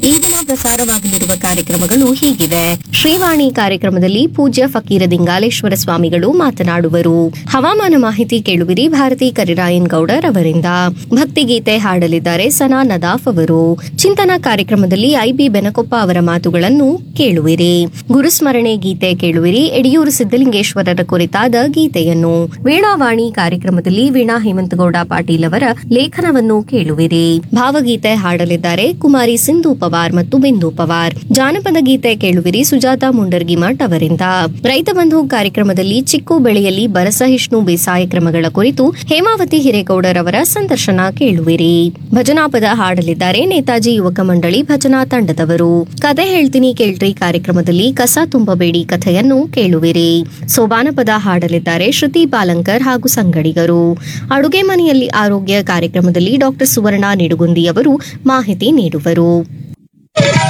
ಈ ದಿನ ಪ್ರಸಾರವಾಗಲಿರುವ ಕಾರ್ಯಕ್ರಮಗಳು ಹೀಗಿವೆ ಶ್ರೀವಾಣಿ ಕಾರ್ಯಕ್ರಮದಲ್ಲಿ ಪೂಜ್ಯ ಫಕೀರ ದಿಂಗಾಲೇಶ್ವರ ಸ್ವಾಮಿಗಳು ಮಾತನಾಡುವರು ಹವಾಮಾನ ಮಾಹಿತಿ ಕೇಳುವಿರಿ ಭಾರತಿ ಕರಿರಾಯನ್ ಗೌಡರ್ ಅವರಿಂದ ಭಕ್ತಿಗೀತೆ ಹಾಡಲಿದ್ದಾರೆ ಸನಾ ನದಾಫ್ ಅವರು ಚಿಂತನ ಕಾರ್ಯಕ್ರಮದಲ್ಲಿ ಐಬಿ ಬೆನಕೊಪ್ಪ ಅವರ ಮಾತುಗಳನ್ನು ಕೇಳುವಿರಿ ಗುರುಸ್ಮರಣೆ ಗೀತೆ ಕೇಳುವಿರಿ ಯಡಿಯೂರು ಸಿದ್ದಲಿಂಗೇಶ್ವರರ ಕುರಿತಾದ ಗೀತೆಯನ್ನು ವೀಣಾವಾಣಿ ಕಾರ್ಯಕ್ರಮದಲ್ಲಿ ವೀಣಾ ಹೇಮಂತಗೌಡ ಪಾಟೀಲ್ ಅವರ ಲೇಖನವನ್ನು ಕೇಳುವಿರಿ ಭಾವಗೀತೆ ಹಾಡಲಿದ್ದಾರೆ ಕುಮಾರಿ ಸಿಂಧು ಪವಾರ್ ಮತ್ತು ಬಿಂದು ಪವಾರ್ ಜಾನಪದ ಗೀತೆ ಕೇಳುವಿರಿ ಸುಜಾತ ಮುಂಡರ್ಗಿಮಠ್ ಅವರಿಂದ ರೈತ ಬಂಧು ಕಾರ್ಯಕ್ರಮದಲ್ಲಿ ಚಿಕ್ಕು ಬೆಳೆಯಲ್ಲಿ ಬರಸಹಿಷ್ಣು ಬೇಸಾಯ ಕ್ರಮಗಳ ಕುರಿತು ಹೇಮಾವತಿ ಹಿರೇಗೌಡರ್ ಅವರ ಸಂದರ್ಶನ ಕೇಳುವಿರಿ ಭಜನಾ ಪದ ಹಾಡಲಿದ್ದಾರೆ ನೇತಾಜಿ ಯುವಕ ಮಂಡಳಿ ಭಜನಾ ತಂಡದವರು ಕತೆ ಹೇಳ್ತೀನಿ ಕೇಳ್ರಿ ಕಾರ್ಯಕ್ರಮದಲ್ಲಿ ಕಸ ತುಂಬಬೇಡಿ ಕಥೆಯನ್ನು ಕೇಳುವಿರಿ ಸೋಬಾನ ಪದ ಹಾಡಲಿದ್ದಾರೆ ಶ್ರುತಿ ಪಾಲಂಕರ್ ಹಾಗೂ ಸಂಗಡಿಗರು ಅಡುಗೆ ಮನೆಯಲ್ಲಿ ಆರೋಗ್ಯ ಕಾರ್ಯಕ್ರಮದಲ್ಲಿ ಡಾಕ್ಟರ್ ಸುವರ್ಣ ನಿಡುಗುಂದಿ ಅವರು ಮಾಹಿತಿ ನೀಡುವರು